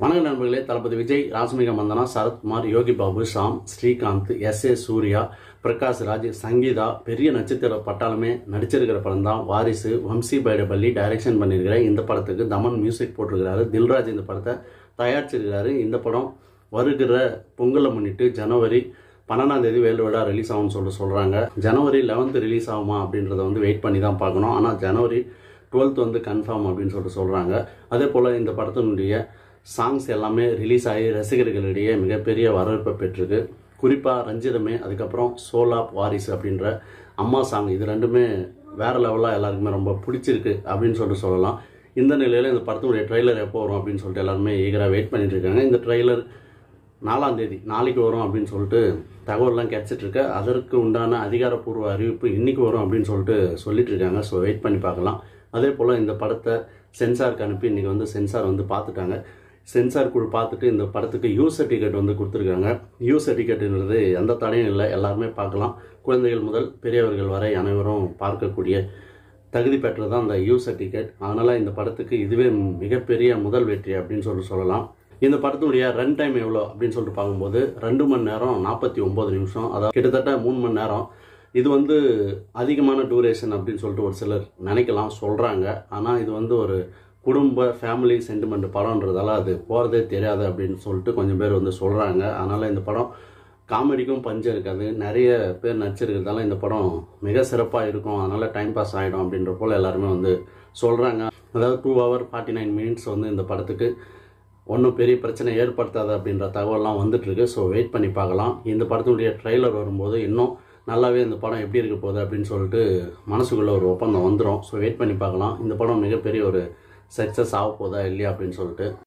வணக்கம் நண்பர்களே Thalapathy Vijay Rashmika Mandanna Sarathkumar Yogi Babu Shaam Srikanth S A Surya Prakash Raj Sangeetha பெரிய நட்சத்திர பட்டாளமே நடிச்சிருக்கிற படம் தான் வாரிசு வம்சி பைடபள்ளி டைரக்ஷன் பண்ணியிருக்கிற இந்த படத்துக்கு தமன் மியூசிக் போட்டிருக்கிறாரு தில்ராஜ் இந்த படத்தை தயாரிச்சிருக்கிறாரு இந்த படம் வருகிற பொங்கலை முன்னிட்டு ஜனவரி பன்னெண்டாம் தேதி வேர்ல்டு வைடா ரிலீஸ் ஆகும்னு சொல்லிட்டு சொல்கிறாங்க ஜனவரி லெவன்த்து ரிலீஸ் ஆகுமா அப்படின்றத வந்து வெயிட் பண்ணி தான் பார்க்கணும் ஆனால் ஜனவரி டுவெல்த் வந்து கன்ஃபார்ம் அப்படின்னு சொல்லிட்டு சொல்கிறாங்க அதே போல் இந்த படத்தினுடைய சாங்ஸ் எல்லாமே ரிலீஸ் ஆகி ரசிகர்களிடையே மிகப்பெரிய வரவேற்பை பெற்றிருக்கு குறிப்பாக ரஞ்சிதமே அதுக்கப்புறம் சோலாப் வாரிசு அப்படின்ற அம்மா சாங் இது ரெண்டுமே வேற லெவலாக எல்லாருக்குமே ரொம்ப பிடிச்சிருக்கு அப்படின்னு சொல்லிட்டு சொல்லலாம் இந்த நிலையில் இந்த படத்தினுடைய ட்ரெய்லர் எப்போ வரும் அப்படின்னு சொல்லிட்டு எல்லாருமே ஈகராக வெயிட் பண்ணிட்டு இருக்காங்க இந்த ட்ரெய்லர் நாலாம் தேதி நாளைக்கு வரும் அப்படின்னு சொல்லிட்டு தகவல்லாம் கிடைச்சிட்டு இருக்கு அதற்கு உண்டான அதிகாரப்பூர்வ அறிவிப்பு இன்னைக்கு வரும் அப்படின்னு சொல்லிட்டு சொல்லிட்டு இருக்காங்க ஸோ வெயிட் பண்ணி பார்க்கலாம் அதே போல் இந்த படத்தை சென்சாருக்கு அனுப்பி இன்னைக்கு வந்து சென்சார் வந்து பார்த்துட்டாங்க சென்சார் குழு பார்த்துட்டு இந்த படத்துக்கு யூ சர்டிஃபிகேட் வந்து கொடுத்துருக்காங்க யூ சர்டிஃபிகேட்டுன்றது எந்த தடையும் இல்லை எல்லாருமே பார்க்கலாம் குழந்தைகள் முதல் பெரியவர்கள் வரை அனைவரும் பார்க்கக்கூடிய தகுதி பெற்றது தான் அந்த யூ சர்டிஃபிகேட் அதனால் இந்த படத்துக்கு இதுவே மிகப்பெரிய முதல் வெற்றி அப்படின்னு சொல்லிட்டு சொல்லலாம் இந்த படத்துடைய ரன் டைம் எவ்வளோ அப்படின்னு சொல்லிட்டு பார்க்கும்போது ரெண்டு மணி நேரம் நாற்பத்தி ஒம்பது நிமிஷம் அதாவது கிட்டத்தட்ட மூணு மணி நேரம் இது வந்து அதிகமான டூரேஷன் அப்படின்னு சொல்லிட்டு ஒரு சிலர் நினைக்கலாம் சொல்கிறாங்க ஆனால் இது வந்து ஒரு குடும்ப ஃபேமிலி சென்டிமெண்ட் படம்ன்றதால அது போகிறதே தெரியாது அப்படின்னு சொல்லிட்டு கொஞ்சம் பேர் வந்து சொல்கிறாங்க அதனால் இந்த படம் காமெடிக்கும் பஞ்சம் இருக்காது நிறைய பேர் நடிச்சிருக்கிறதால இந்த படம் மிக சிறப்பாக இருக்கும் அதனால் டைம் பாஸ் ஆகிடும் அப்படின்ற போல் எல்லாருமே வந்து சொல்கிறாங்க அதாவது two hour forty nine minutes வந்து இந்த படத்துக்கு ஒன்றும் பெரிய பிரச்சனை ஏற்படுத்தாது அப்படின்ற தகவல்லாம் வந்துட்டுருக்கு ஸோ வெயிட் பண்ணி பார்க்கலாம் இந்த படத்துடைய ட்ரெய்லர் வரும்போது இன்னும் நல்லாவே இந்த படம் எப்படி இருக்க போகுது அப்படின்னு சொல்லிட்டு மனசுக்குள்ளே ஒரு ஒப்பந்தம் வந்துடும் ஸோ வெயிட் பண்ணி பார்க்கலாம் இந்த படம் மிகப்பெரிய ஒரு சக்ஸஸ் ஆக போதா இல்லையா அப்படின்னு சொல்லிட்டு